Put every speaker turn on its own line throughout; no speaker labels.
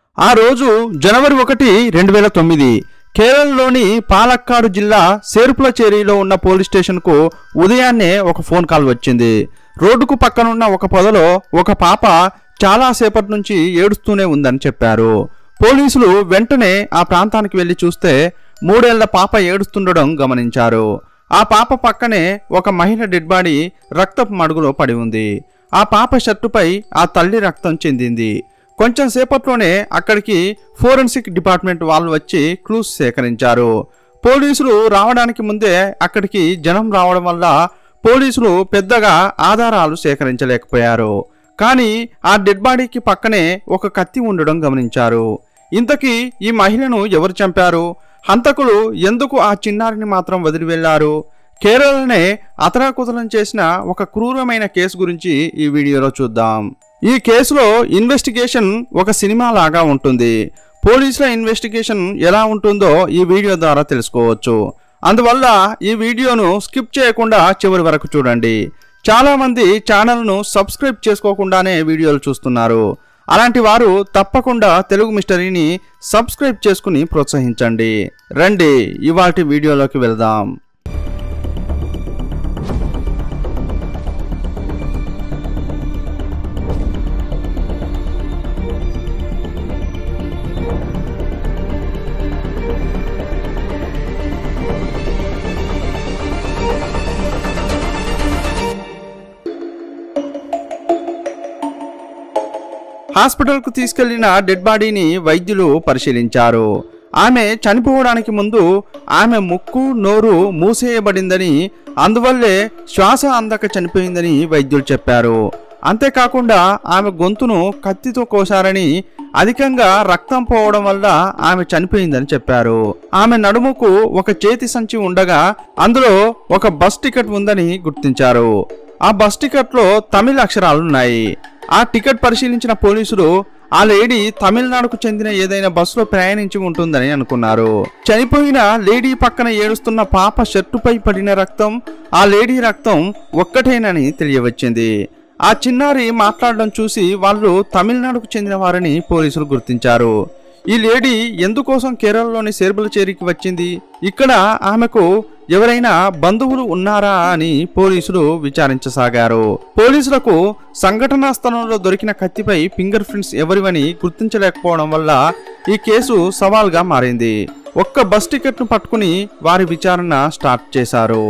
ఆ రోజు జనవరి ఒకటి రెండు వేల తొమ్మిది కేరళలోని పాలక్కాడు జిల్లా సేరుపులచేరిలో ఉన్న పోలీస్ స్టేషన్కు ఉదయాన్నే ఒక ఫోన్ కాల్ వచ్చింది రోడ్డుకు పక్కనున్న ఒక పొదలో ఒక పాప చాలాసేపటి నుంచి ఏడుస్తూనే ఉందని చెప్పారు పోలీసులు వెంటనే ఆ ప్రాంతానికి వెళ్లి చూస్తే మూడేళ్ల పాప ఏడుస్తుండడం గమనించారు ఆ పాప పక్కనే ఒక మహిళ డెడ్ బాడీ రక్తపు మడుగులో పడి ఉంది ఆ పాప షర్టుపై ఆ తల్లి రక్తం చెందింది కొంచెం సేపట్లోనే అక్కడికి ఫోరెన్సిక్ డిపార్ట్మెంట్ వాళ్ళు వచ్చి క్లూస్ సేకరించారు పోలీసులు రావడానికి ముందే అక్కడికి జనం రావడం వల్ల పోలీసులు పెద్దగా ఆధారాలు సేకరించలేకపోయారు కానీ ఆ డెడ్ బాడీకి పక్కనే ఒక కత్తి ఉండడం గమనించారు ఇంతకీ ఈ మహిళను ఎవరు చంపారు హంతకులు ఎందుకు ఆ చిన్నారిని మాత్రం వదిలి వెళ్లారు కేరళనే అతరాకుతలం చేసిన ఒక క్రూరమైన కేసు గురించి ఈ వీడియోలో చూద్దాం ఈ కేసులో ఇన్వెస్టిగేషన్ ఒక సినిమా లాగా ఉంటుంది పోలీసుల ఇన్వెస్టిగేషన్ ఎలా ఉంటుందో ఈ వీడియో ద్వారా తెలుసుకోవచ్చు అందువల్ల ఈ వీడియోను స్కిప్ చేయకుండా చివరి వరకు చూడండి చాలా మంది ఛానల్ను సబ్స్క్రైబ్ చేసుకోకుండానే వీడియోలు చూస్తున్నారు అలాంటి వారు తప్పకుండా తెలుగు మిస్టరీని సబ్స్క్రైబ్ చేసుకుని ప్రోత్సహించండి రండి ఇవాటి వీడియోలోకి వెళ్దాం హాస్పిటల్కు తీసుకెళ్లిన డెడ్ బాడీని వైద్యులు పరిశీలించారు ఆమె చనిపోవడానికి ముందు ఆమె ముక్కు నోరు మూసేయబడిందని అందువల్లే శ్వాస అందక చనిపోయిందని వైద్యులు చెప్పారు అంతేకాకుండా ఆమె గొంతును కత్తితో కోశారని అధికంగా రక్తం పోవడం వల్ల ఆమె చనిపోయిందని చెప్పారు ఆమె నడుముకు ఒక చేతి సంచి ఉండగా అందులో ఒక బస్ టికెట్ ఉందని గుర్తించారు ఆ బస్ టికెట్లో తమిళ అక్షరాలున్నాయి ఆ టికెట్ పరిశీలించిన పోలీసులు ఆ లేడీ తమిళనాడుకు చెందిన ఏదైనా బస్సులో ప్రయాణించి ఉంటుందని అనుకున్నారు చనిపోయిన లేడీ పక్కన ఏడుస్తున్న పాప షర్టుపై పడిన రక్తం ఆ లేడీ రక్తం ఒక్కటేనని తెలియవచ్చింది ఆ చిన్నారి మాట్లాడడం చూసి వాళ్ళు తమిళనాడుకు చెందిన వారని పోలీసులు గుర్తించారు ఈ లేడీ ఎందుకోసం కేరళలోని చేరికి వచ్చింది ఇక్కడ ఆమెకు ఎవరైనా బంధువులు ఉన్నారా అని పోలీసులు విచారించసాగారు పోలీసులకు సంఘటనా స్థలంలో దొరికిన కత్తిపై ఫింగర్ ప్రింట్స్ ఎవరివని గుర్తించలేకపోవడం వల్ల ఈ కేసు సవాల్గా మారింది ఒక్క బస్ టికెట్ను పట్టుకుని వారి విచారణ స్టార్ట్ చేశారు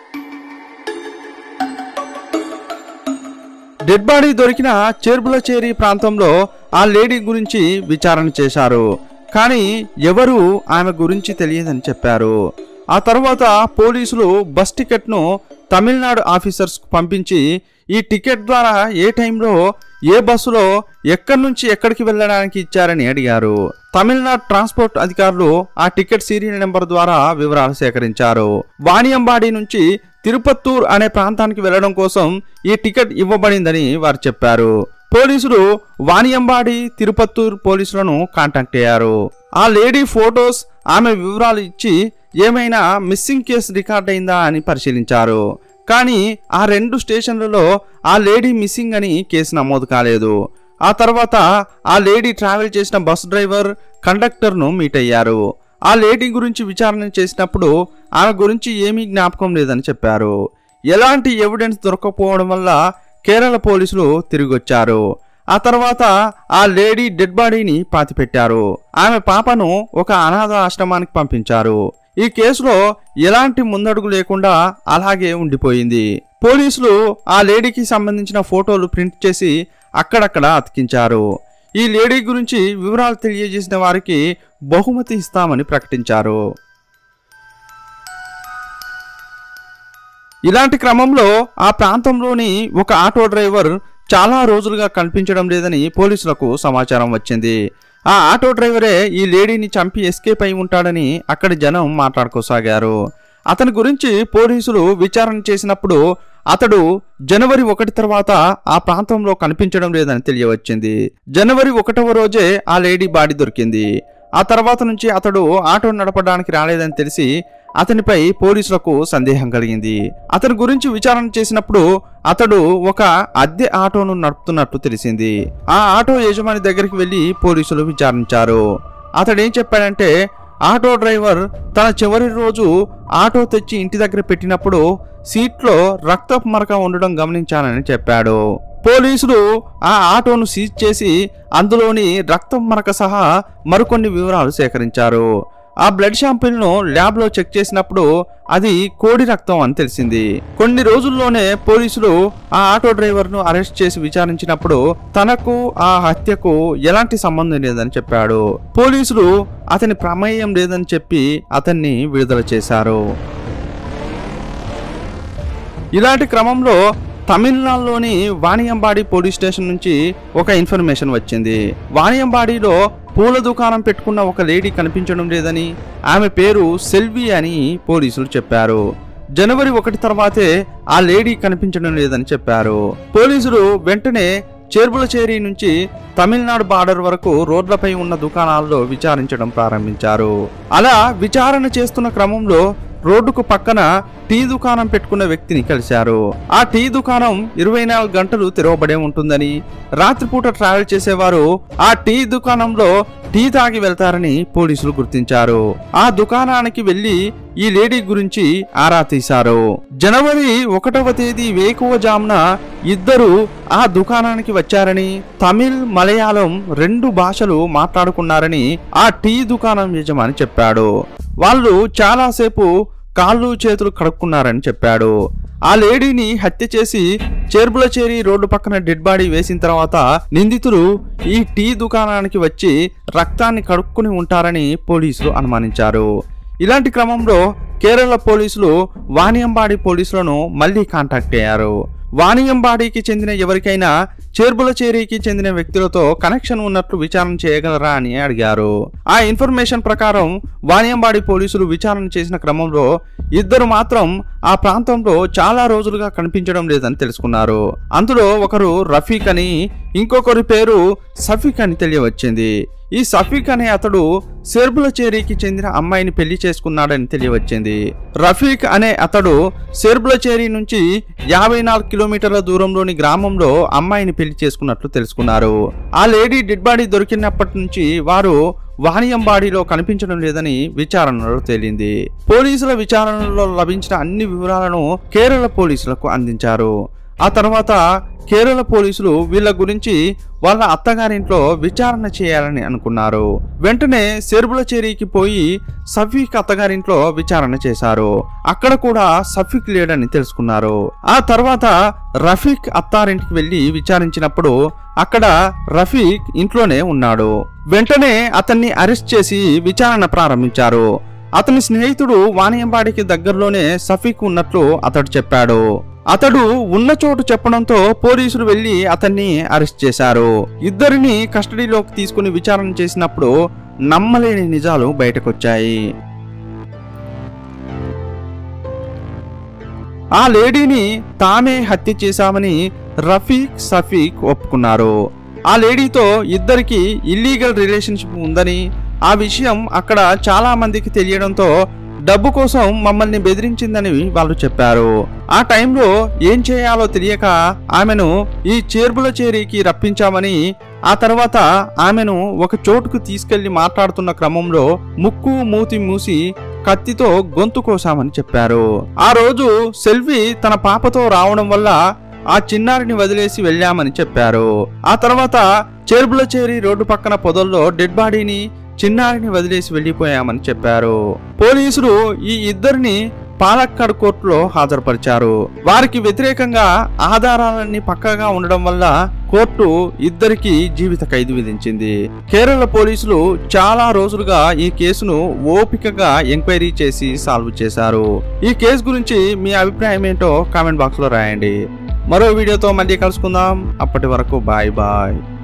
డెడ్ బాడీ దొరికిన చేర్బులచేరి ప్రాంతంలో ఆ లేడీ గురించి విచారణ చేశారు కానీ ఎవరు ఆమె గురించి తెలియదని చెప్పారు ఆ తర్వాత పోలీసులు బస్ టికెట్ను తమిళనాడు ఆఫీసర్స్కు పంపించి ఈ టికెట్ ద్వారా ఏ టైంలో ఏ బస్సులో ఎక్కడి నుంచి ఎక్కడికి వెళ్ళడానికి ఇచ్చారని అడిగారు తమిళనాడు ట్రాన్స్పోర్ట్ అధికారులు ఆ టికెట్ సీరియల్ నెంబర్ ద్వారా వివరాలు సేకరించారు వాణియంబాడి నుంచి తిరుపత్తూర్ అనే ప్రాంతానికి వెళ్లడం కోసం ఈ టికెట్ ఇవ్వబడిందని వారు చెప్పారు పోలీసులు వాణియంబాడి తిరుపత్తూర్ పోలీసులను కాంటాక్ట్ అయ్యారు ఆ లేడీ ఫొటోస్ ఆమె వివరాలు ఇచ్చి ఏమైనా మిస్సింగ్ కేసు రికార్డ్ అయిందా అని పరిశీలించారు కానీ ఆ రెండు స్టేషన్లలో ఆ లేడీ మిస్సింగ్ అని కేసు నమోదు కాలేదు ఆ తర్వాత ఆ లేడీ ట్రావెల్ చేసిన బస్ డ్రైవర్ కండక్టర్ను మీట్ అయ్యారు ఆ లేడీ గురించి విచారణ చేసినప్పుడు ఆమె గురించి ఏమీ జ్ఞాపకం లేదని చెప్పారు ఎలాంటి ఎవిడెన్స్ దొరకకపోవడం వల్ల కేరళ పోలీసులు తిరిగి వచ్చారు ఆ తర్వాత ఆ లేడీ డెడ్ బాడీని పాతిపెట్టారు ఆమె పాపను ఒక అనాథ ఆశ్రమానికి పంపించారు ఈ కేసులో ఎలాంటి ముందడుగు లేకుండా అలాగే ఉండిపోయింది పోలీసులు ఆ లేడీకి సంబంధించిన ఫోటోలు ప్రింట్ చేసి అక్కడక్కడ అతికించారు ఈ లేడీ గురించి వివరాలు తెలియజేసిన వారికి బహుమతి ఇస్తామని ప్రకటించారు ఇలాంటి క్రమంలో ఆ ప్రాంతంలోని ఒక ఆటో డ్రైవర్ చాలా రోజులుగా కనిపించడం లేదని పోలీసులకు సమాచారం వచ్చింది ఆ ఆటో డ్రైవరే ఈ లేడీని చంపి ఎస్కేప్ అయి ఉంటాడని అక్కడి జనం మాట్లాడుకోసాగారు అతని గురించి పోలీసులు విచారణ చేసినప్పుడు అతడు జనవరి ఒకటి తర్వాత ఆ ప్రాంతంలో కనిపించడం లేదని తెలియవచ్చింది జనవరి ఒకటవ రోజే ఆ లేడీ బాడీ దొరికింది ఆ తర్వాత నుంచి అతడు ఆటో నడపడానికి రాలేదని తెలిసి అతనిపై పోలీసులకు సందేహం కలిగింది అతని గురించి విచారణ చేసినప్పుడు అతడు ఒక అద్దె ఆటోను నడుపుతున్నట్లు తెలిసింది ఆ ఆటో యజమాని దగ్గరికి వెళ్లి పోలీసులు విచారించారు అతడేం చెప్పాడంటే ఆటో డ్రైవర్ తన చివరి రోజు ఆటో తెచ్చి ఇంటి దగ్గర పెట్టినప్పుడు సీట్లో రక్తపు మరక ఉండడం గమనించానని చెప్పాడు పోలీసులు ఆ ఆటోను సీజ్ చేసి అందులోని రక్తం మరక సహా మరికొన్ని వివరాలు సేకరించారు ఆ బ్లడ్ శాంపిల్ను ల్యాబ్లో చెక్ చేసినప్పుడు అది కోడి రక్తం అని తెలిసింది కొన్ని రోజుల్లోనే పోలీసులు ఆ ఆటో డ్రైవర్ను అరెస్ట్ చేసి విచారించినప్పుడు తనకు ఆ హత్యకు ఎలాంటి సంబంధం లేదని చెప్పాడు పోలీసులు అతని ప్రమేయం లేదని చెప్పి అతన్ని విడుదల చేశారు ఇలాంటి క్రమంలో తమిళనాడులోని వాణియంబాడి పోలీస్ స్టేషన్ నుంచి ఒక ఇన్ఫర్మేషన్ వచ్చింది వాణియంబాడిలో పూల దుకాణం పెట్టుకున్న ఒక లేడీ కనిపించడం లేదని ఆమె పేరు సెల్వి అని పోలీసులు చెప్పారు జనవరి ఒకటి తర్వాతే ఆ లేడీ కనిపించడం లేదని చెప్పారు పోలీసులు వెంటనే చేర్బులచేరి నుంచి తమిళనాడు బార్డర్ వరకు రోడ్లపై ఉన్న దుకాణాల్లో విచారించడం ప్రారంభించారు అలా విచారణ చేస్తున్న క్రమంలో రోడ్డుకు పక్కన టీ దుకాణం పెట్టుకున్న వ్యక్తిని కలిశారు ఆ టీ దుకాణం ఇరవై నాలుగు గంటలు తెరవబడే ఉంటుందని రాత్రిపూట ట్రావెల్ చేసేవారు ఆ టీ దుకాణంలో టీ తాగి వెళ్తారని పోలీసులు గుర్తించారు ఆ దుకాణానికి వెళ్లి ఈ లేడీ గురించి ఆరా తీశారు జనవరి ఒకటవ తేదీ వేకువజామున ఇద్దరు ఆ దుకాణానికి వచ్చారని తమిళ్ మలయాళం రెండు భాషలు మాట్లాడుకున్నారని ఆ టీ దుకాణం యజమాని చెప్పాడు వాళ్ళు చాలాసేపు కాళ్ళు చేతులు కడుక్కున్నారని చెప్పాడు ఆ లేడీని హత్య చేసి చేర్బులచేరి రోడ్డు పక్కన డెడ్ బాడీ వేసిన తర్వాత నిందితులు ఈ టీ దుకాణానికి వచ్చి రక్తాన్ని కడుక్కుని ఉంటారని పోలీసులు అనుమానించారు ఇలాంటి క్రమంలో కేరళ పోలీసులు వాణియంబాడి పోలీసులను మళ్ళీ కాంటాక్ట్ అయ్యారు వాణియంబాడికి చెందిన ఎవరికైనా చేర్బులచేరికి చెందిన వ్యక్తులతో కనెక్షన్ ఉన్నట్లు విచారణ చేయగలరా అని అడిగారు ఆ ఇన్ఫర్మేషన్ ప్రకారం వాణియంబాడి పోలీసులు విచారణ చేసిన క్రమంలో ఇద్దరు మాత్రం ఆ ప్రాంతంలో చాలా రోజులుగా కనిపించడం లేదని తెలుసుకున్నారు అందులో ఒకరు రఫీక్ అని ఇంకొకరి పేరు సఫీక్ అని తెలియవచ్చింది ఈ సఫీక్ అనే అతడు సేర్బులచేరికి చెందిన అమ్మాయిని పెళ్లి చేసుకున్నాడని తెలియవచ్చింది రఫీక్ అనే అతడు సేర్బులచేరి నుంచి యాభై నాలుగు కిలోమీటర్ల దూరంలోని గ్రామంలో అమ్మాయిని పెళ్లి చేసుకున్నట్లు తెలుసుకున్నారు ఆ లేడీ డెడ్ బాడీ దొరికినప్పటి నుంచి వారు వాణియంబాడిలో కనిపించడం లేదని విచారణలో తేలింది పోలీసుల విచారణలో లభించిన అన్ని వివరాలను కేరళ పోలీసులకు అందించారు ఆ తర్వాత కేరళ పోలీసులు వీళ్ళ గురించి వాళ్ళ అత్తగారింట్లో విచారణ చేయాలని అనుకున్నారు వెంటనే చెరికి పోయి సఫీక్ అత్తగారింట్లో విచారణ చేశారు అక్కడ కూడా సఫీక్ లేడని తెలుసుకున్నారు ఆ తర్వాత రఫీక్ అత్తారింటికి వెళ్లి విచారించినప్పుడు అక్కడ రఫీక్ ఇంట్లోనే ఉన్నాడు వెంటనే అతన్ని అరెస్ట్ చేసి విచారణ ప్రారంభించారు అతని స్నేహితుడు వాణియంబాడికి దగ్గరలోనే సఫీక్ ఉన్నట్లు అతడు చెప్పాడు అతడు ఉన్న చోటు చెప్పడంతో పోలీసులు వెళ్లి అతన్ని అరెస్ట్ చేశారు ఇద్దరిని కస్టడీలోకి తీసుకుని విచారణ చేసినప్పుడు నమ్మలేని నిజాలు బయటకొచ్చాయి ఆ లేడీని తామే హత్య చేశామని రఫీక్ సఫీక్ ఒప్పుకున్నారు ఆ లేడీతో ఇద్దరికి ఇల్లీగల్ రిలేషన్షిప్ ఉందని ఆ విషయం అక్కడ చాలా మందికి తెలియడంతో డబ్బు కోసం మమ్మల్ని బెదిరించిందని వాళ్ళు చెప్పారు ఆ టైంలో ఏం చేయాలో తెలియక ఆమెను ఈ చేర్బుల చేరికి రప్పించామని ఆ తర్వాత ఆమెను ఒక చోటుకు తీసుకెళ్లి మాట్లాడుతున్న క్రమంలో ముక్కు మూతి మూసి కత్తితో గొంతు కోసామని చెప్పారు ఆ రోజు సెల్వి తన పాపతో రావడం వల్ల ఆ చిన్నారిని వదిలేసి వెళ్ళామని చెప్పారు ఆ తర్వాత చేర్బుల చేరి రోడ్డు పక్కన పొదల్లో డెడ్ బాడీని చిన్నారిని వదిలేసి వెళ్ళిపోయామని చెప్పారు పోలీసులు ఈ ఇద్దరిని పాలక్కడ్ కోర్టులో హాజరుపరిచారు వారికి వ్యతిరేకంగా ఆధారాలన్నీ పక్కగా ఉండడం వల్ల కోర్టు ఇద్దరికి జీవిత ఖైదు విధించింది కేరళ పోలీసులు చాలా రోజులుగా ఈ కేసును ఓపికగా ఎంక్వైరీ చేసి సాల్వ్ చేశారు ఈ కేసు గురించి మీ అభిప్రాయం ఏంటో కామెంట్ బాక్స్ లో రాయండి మరో వీడియోతో మళ్ళీ కలుసుకుందాం అప్పటి వరకు బాయ్ బాయ్